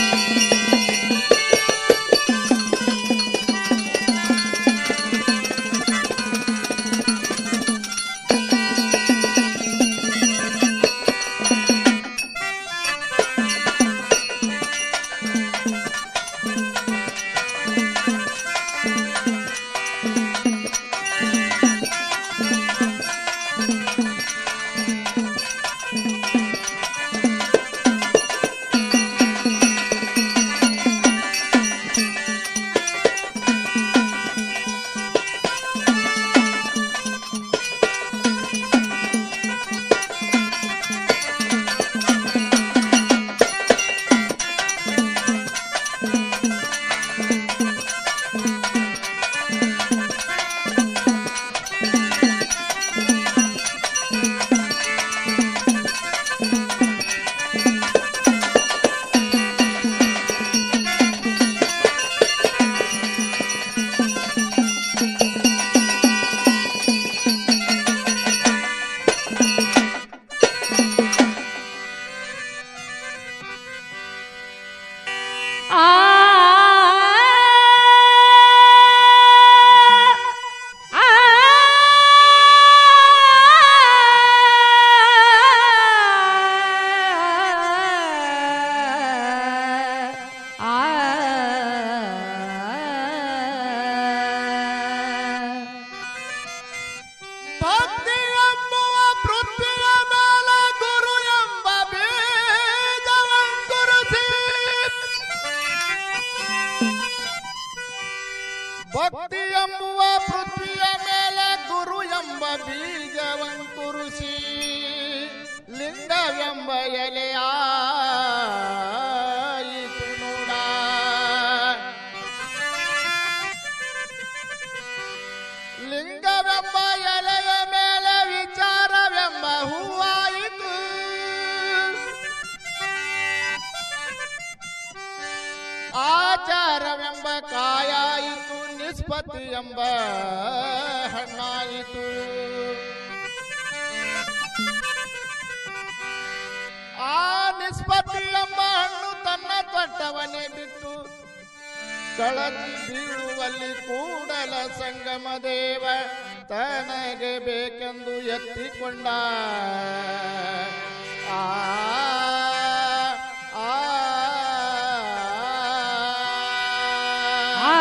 ಭಕ್ತಿ ಎಂಬುವ ಪೃಥ್ವಿಯ ಮೇಲೆ ಗುರು ಎಂಬ ಬೀಜವಂಕುರಿಸಿ ಭಕ್ತಿ ಎಂಬುವ ಪೃಥ್ವಿಯ ಮೇಲೆ ಗುರು ಎಂಬ ಬೀಜವಂಕುರಿಸಿ ಲಿಂಗವೆಂಬ ಎಲೆಯಾಯಿತು ನೋಡ ಲಿಂಗವೆಂಬ ಎಲೆಯ ಮೇಲೆ ವಿಚಾರವೆಂಬ ಹೂವಾಯಿತು ಆಚಾರವೆಂಬ ಕಾಯಾಯಿತು ನಿಷ್ಪತ್ತಿ ಎಂಬ ಹಣ್ಣಾಯಿತು ಆ ನಿಷ್ಪತ್ತಿ ಎಂಬ ಹಣ್ಣು ತನ್ನ ತೊಟ್ಟವನೇ ಬಿಟ್ಟು ಕಳಚಿ ಬೀಳುವಲ್ಲಿ ಕೂಡಲ ಸಂಗಮ ದೇವ ತನಗೆ ಬೇಕೆಂದು ಎತ್ತಿಕೊಂಡ ಆ ಆ, ಆ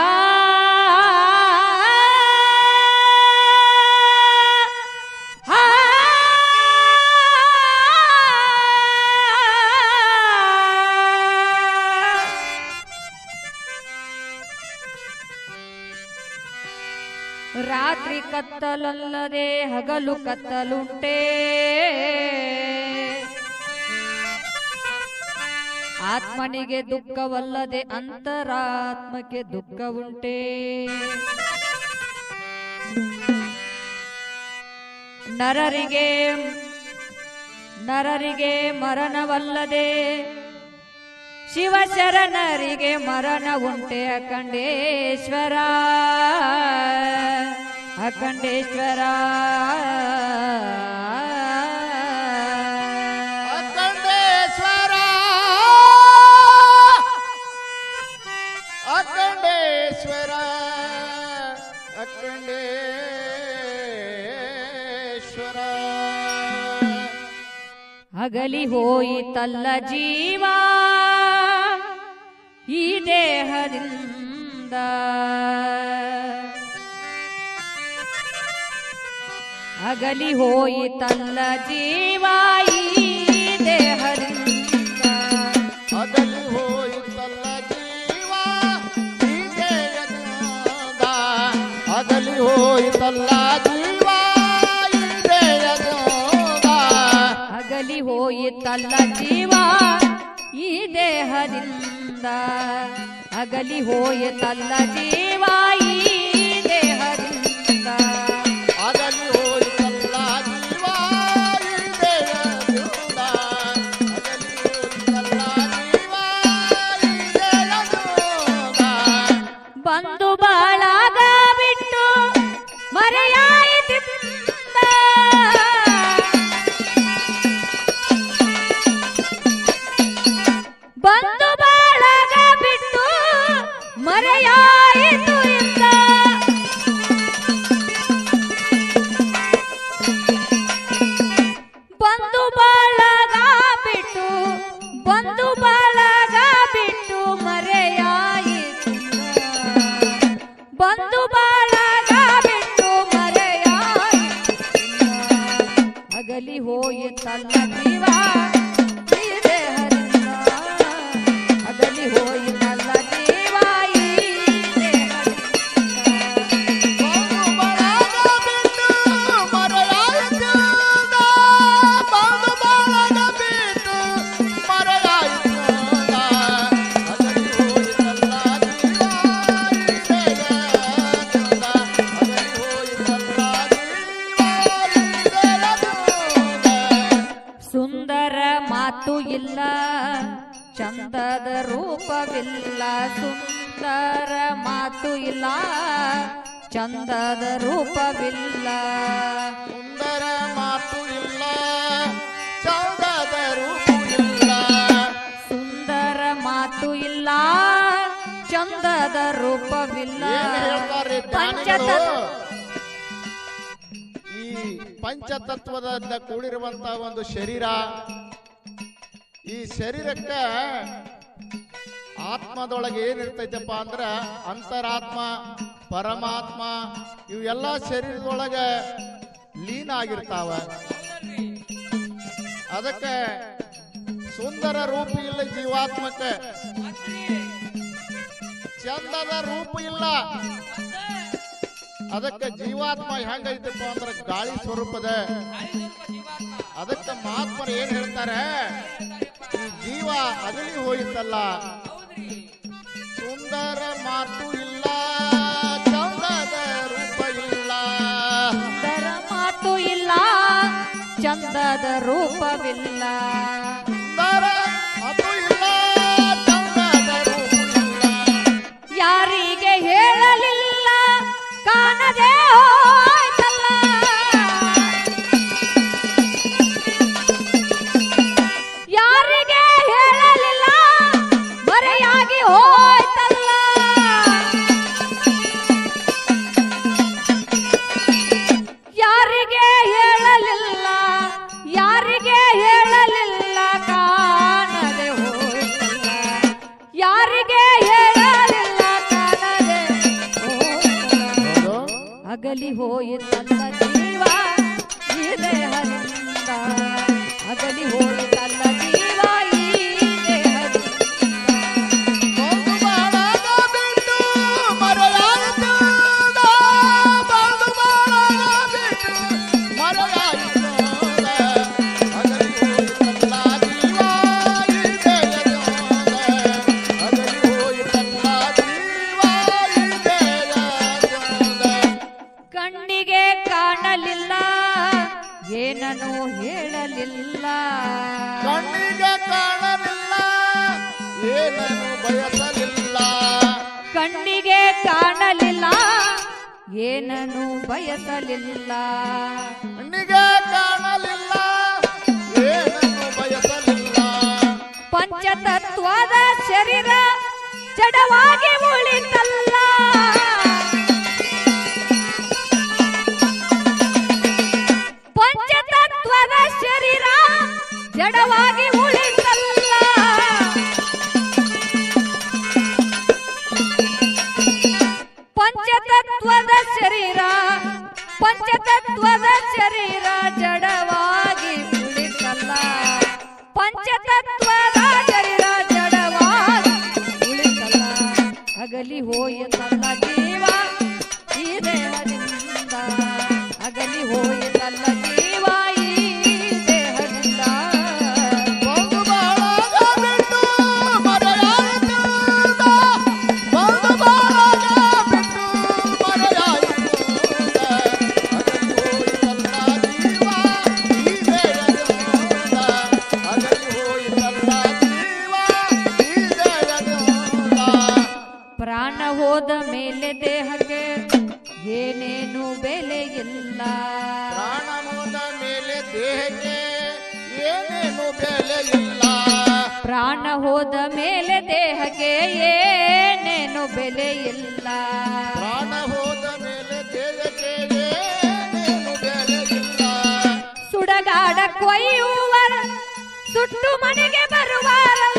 ಆ ರಾತ್ರಿ ಕತ್ತಲಲ್ಲದೆ ಹಗಲು ಕತ್ತಲುಂಟೆ ಆತ್ಮನಿಗೆ ದುಃಖವಲ್ಲದೆ ಅಂತರಾತ್ಮಕ್ಕೆ ದುಃಖವುಂಟೆ ನರರಿಗೆ ನರರಿಗೆ ಮರಣವಲ್ಲದೆ ಶಿವಶರಣರಿಗೆ ಮರಣ ಉಂಟೆ ಅಖಂಡೇಶ್ವರ ಅಖಂಡೇಶ್ವರ ಅಖಂಡೇಶ್ವರ ಅಖಂಡೇಶ್ವರ ಅಖಂಡೇಶ್ವರ ಅಗಲಿ ಹೋಯಿತಲ್ಲ ಜೀವ ಈ ದೇಹದಿಂದ ಅಗಲಿ ಹೋಯಿತಲ್ಲ ಜೀವ ಈ ದೇಹದಿಂದ ಅಗಲಿ ಹೋಯಿತಲ್ಲ ಜೀವ ಈ ದೇಹದಿಂದ ಅಗಲಿ ಹೋಯಿತಲ್ಲ ಜೀವ ಈ ದೇಹದಿಂದ ಅಗಲಿ ಹೋಯಿತಲ್ಲ ಜೀವ ಈ ದೇಹದಿಂದ ಅಗಲಿ ಹೋಯಿತಲ್ಲ ಜೀವ ಈ ದೇಹದಿಂದ ಅಗಲಿ ಹೋಯಿತಲ್ಲ ಜೀವ ಈ ದೇಹದಿಂದ ಅಗಲಿ ಹೋಯಿತಲ್ಲ ಜೀವ ಈ ದೇಹದಿಂದ ಬಂದು ಬಾಳಾಗ ಬಿಟ್ಟು ಮರೆಯಾಯಿತಿಂದ ಬಂದು ಬಾಳಾಗ ಬಂಧು ಬಳಗ ಬಿಟ್ಟು ಮರೆಯಾಯಿತು ಬಂಧು ಬಳಗ ಬಿಟ್ಟು ಮರೆಯಾಯಿತು ಅಗಲಿ ಹೋಯಿತಲ್ಲ ಜೀವ ಈ ದೇಹದಿಂದ ಅಗಲಿ ಹೋಯಿತಲ್ಲ ಜೀವ ಈ ದೇಹದಿಂದ ಬಾಳು ಬಳಗ ಬಿಟ್ಟು ಮರೆಯಾಯಿತು ಬಾಳು ಬಳಗ ಬಿಟ್ಟು ಮರೆಯಾಯಿತು ಅದರಿ ಹೋಯಿತಲ್ಲ ಜೀವ ಈ ದೇಹದಿಂದ ಅದರಿ ಹೋಯಿತಲ್ಲ ಜೀವ ಈ ದೇಹದಿಂದ ಸುಂದರ ಮಾತು ಇಲ್ಲ ಚಂದದ ರೂಪವಿಲ್ಲ ಸುಂದರ ಮಾತು ಇಲ್ಲ ಚಂದದ ರೂಪವಿಲ್ಲ ಸುಂದರ ಮಾತು ಇಲ್ಲ ಚೌದದ ರೂಪು ಇಲ್ಲ ಸುಂದರ ಮಾತು ಇಲ್ಲ ಚಂದದ ರೂಪವಿಲ್ಲ ಏನ್ ಹೇಳ್ತಾರೆ ಪಂಚತತ್ವ ಜ್ಞಾನಿಗಳು? ಈ ಪಂಚತತ್ವದಿಂದ ಕೂಡಿರುವಂತ ಒಂದು ಶರೀರ ಈ ಶರೀರಕ್ಕ ಆತ್ಮದೊಳಗೆ ಏನಿರ್ತೈತಪ್ಪ ಅಂದ್ರ ಅಂತರಾತ್ಮ ಪರಮಾತ್ಮ ಇವೆಲ್ಲ ಶರೀರದೊಳಗೆ ಲೀನ ಆಗಿರ್ತಾವ ಅದಕ್ಕೆ ಸುಂದರ ರೂಪ ಇಲ್ಲ ಜೀವಾತ್ಮಕ್ಕೆ ಚಂದದ ರೂಪ ಇಲ್ಲ ಅದಕ್ಕೆ ಜೀವಾತ್ಮ ಹೆಂಗೈತಪ್ಪ ಅಂದ್ರೆ ಗಾಳಿ ಸ್ವರೂಪದ ಅದಕ್ಕೆ ಮಹಾತ್ಮರು ಏನ್ ಹೇಳ್ತಾರೆ ಈ ಜೀವ ಅಗಲಿ ಹೋಯಿತಲ್ಲ ಸುಂದರ ಮಾತು ಇಲ್ಲ ಚಂದದ ರೂಪ ಇಲ್ಲ ಸುಂದರ ಮಾತು ಇಲ್ಲ ಚಂದದ ರೂಪವಿಲ್ಲ ಸುಂದರ ಮಾತು ಇಲ್ಲ ಚಂದದ ರೂಪ ಇಲ್ಲ ಯಾರಿಗೆ ಹೇಳಲಿಲ್ಲ ಕಾಣದೆ ಹೋಯ್ತಲ್ಲ ಯಾರಿಗೆ ಹೇಳಲಿಲ್ಲ ಮರೆಯಾಗಿ ಹೋಯ್ತಲ್ಲ ಯಾರಿಗೆ ಹೇಳಲಿಲ್ಲ ಯಾರಿಗೆ ಹೇಳಲಿಲ್ಲ ಕಾಣದೆ ಹೋಯ್ತಲ್ಲ ಯಾರಿಗೆ ಹೇಳಲಿಲ್ಲ ಕಾಣದೆ ಹೋಯ್ತಲ್ಲ ಹೌದು ಅಗಲಿ ಹೋಯಿತಲ್ಲ ಜೀವ ಈ ದೇಹದಿಂದ ಅಗಲಿ ಹೋಯಿತಲ್ಲ ಜೀವ ಈ ದೇಹದಿಂದ ಒಂದು ಬಾಳಗ ಬಿಟ್ಟು ಮರೆಯಾಯಿತು ಬಾಳು ಬಾಳಗ ಬಿಟ್ಟು ಮರೆಯಾಯಿತು ಅಗಲಿ ಹೋಯಿತಲ್ಲ ಜೀವ ಈ ದೇಹದಿಂದ ಅಗಲಿ ಹೋಯಿತಲ್ಲ ಜೀವ ಈ ದೇಹದಿಂದ ಕಣ್ಣಿಗೆ ಕಾಣಲಿಲ್ಲ ಏನನ್ನು ಹೇಳಲಿಲ್ಲ ಕಣ್ಣಿಗೆ ಕಾಣಲಿಲ್ಲ ಏನನ್ನು ಬಯಸಲಿಲ್ಲ ಕಣ್ಣಿಗೆ ಕಾಣಲಿಲ್ಲ ಏನನ್ನು ಬಯಸಲಿಲ್ಲ ಕಣ್ಣಿಗೆ ಕಾಣಲಿಲ್ಲ ಏನನ್ನು ಬಯಸಲಿಲ್ಲ ಪಂಚತತ್ವದ ಶರೀರ ಜಡವಾಗಿ ಉಳಿತಲ್ಲ ಪಂಚತತ್ವದ ಶರೀರ ಜಡವಾಗಿ ಉಳಿತಲ್ಲ ಪಂಚತತ್ವದ ಶರೀರ ಪಂಚತತ್ವದ ಶರೀರ ಜಡವಾಗಿ ಉಳಿತಲ್ಲ ಪಂಚತತ್ವದ ಶರೀರ ಜಡವಾಗಿ ಉಳಿತಲ್ಲ ಅಗಲಿ ಹೋಯಿತಲ್ಲ ಜೀವ ಈ ದೇಹದಿಂದ ಅಗಲಿ ಹೋಯಿತಲ್ಲ ಜೀವ ಈ ದೇಹದಿಂದ ಒಂದು ಬಾಳಗ ಬಿಟ್ಟು ಮರೆಯಾಯಿತು ಒಂದು ಬಾಳಗ ಬಿಟ್ಟು ಮರೆಯಾಯಿತು ಅಗಲಿ ಹೋಯಿತಲ್ಲ ಜೀವ ಈ ದೇಹದಿಂದ ಅಗಲಿ ಹೋಯಿತಲ್ಲ ಜೀವ ಈ ದೇಹದಿಂದ ಪ್ರಾಣ ಹೋದ ಮೇಲೆ ದೇಹಕ್ಕೆ ಏನೇನು ಬೆಲೆ ಇಲ್ಲ ಪ್ರಾಣ ಹೋದ ಮೇಲೆ ದೇಹಕ್ಕೆ ಏನೇನು ಬೆಲೆ ಇಲ್ಲ ಪ್ರಾಣ ಹೋದ ಮೇಲೆ ದೇಹಕ್ಕೆ ಏನೇನು ಬೆಲೆ ಇಲ್ಲ ಪ್ರಾಣ ಹೋದ ಮೇಲೆ ದೇಹಕ್ಕೆ ಏನೇನು ಬೆಲೆ ಇಲ್ಲ ಸುಡಗಾಡ ಕೊಯ್ಯುವರ ಸುಟ್ಟು ಮನೆಗೆ ಬರುವಾರಲ್ಲ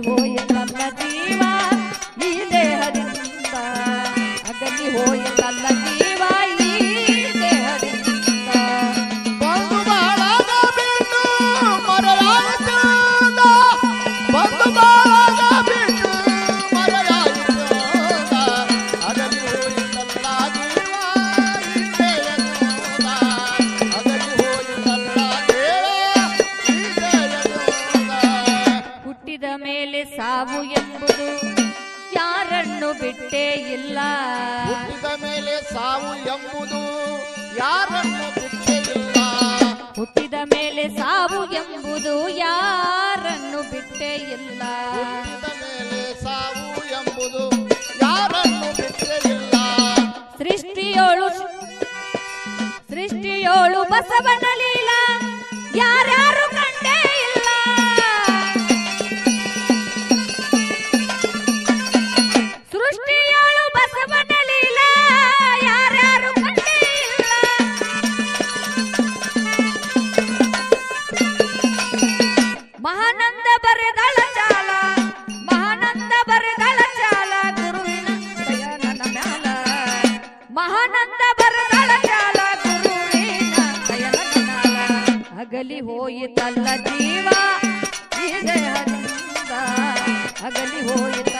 ಹೋಯಿತಲ್ಲ ಜೀವ ಈ ದೇಹದಿಂದ ಅಗಲಿ ಹೋಯಿತಲ್ಲ ಜೀವ ಈ ದೇಹದಿಂದ ಬಂದು ಬಾಳಾಗ ಬಿಟ್ಟು ಮರೆಯಾಯಿತೋದ. ಬಂದು ಬಾಳಾಗ ಬಿಟ್ಟು ಮರೆಯಾಯಿತೋದ. ಅಗಲಿ ಹೋಯಿತಲ್ಲ ಜೀವ ಹಿಂದೆಯದೋದ. ಅಗಲಿ ಹೋಯಿತಲ್ಲ ದೇವ ಹಿಂದೆಯದೋದ. ಹುಟ್ಟಿದ ಮೇಲೆ ಸಾವು ಎಂಬುದು ಯಾರನ್ನು ಬಿಟ್ಟೇ ಇಲ್ಲ ಹುಟ್ಟಿದ ಮೇಲೆ ಸಾವು ಎಂಬುದು ಯಾರನ್ನು ಬಿಟ್ಟೇ ಇಲ್ಲ ಹುಟ್ಟಿದ ಮೇಲೆ ಸಾವು ಎಂಬುದು ಯಾರನ್ನು ಬಿಟ್ಟೇ ಇಲ್ಲ ಹುಟ್ಟಿದ ಮೇಲೆ ಸಾವು ಎಂಬುದು ಯಾರನ್ನು ಬಿಟ್ಟೇ ಇಲ್ಲ ಸೃಷ್ಟಿಯೋಳು ಸೃಷ್ಟಿಯೋಳು ಬಸವನ ಲೀಲ ಯಾರ್ಯಾರು ಕಂಡೇ ಇಲ್ಲ ಸೃಷ್ಟಿಯೋಳು ಬಸವನ ಲೀಲ ಯಾರ್ಯಾರು ಕಂಡೇ ಇಲ್ಲ ಮಹಾನಂದ ಬರೆದಳ ಚಾಲ ಮಹಾನಂದ ಬರೆದಳ ಚಾಲ ಗುರುವಿನ ದಯಾನನ ಮ್ಯಾಲ ಮಹಾನಂದ ಬರೆದಳ ಚಾಲ ಗುರುವಿನ ದಯಾನನ ಮ್ಯಾಲ ಅಗಲಿ ಹೋಯಿತಲ್ಲ ಜೀವ ಈ ದೇಹದಿಂದ ಅಗಲಿ ಹೋಯಿತ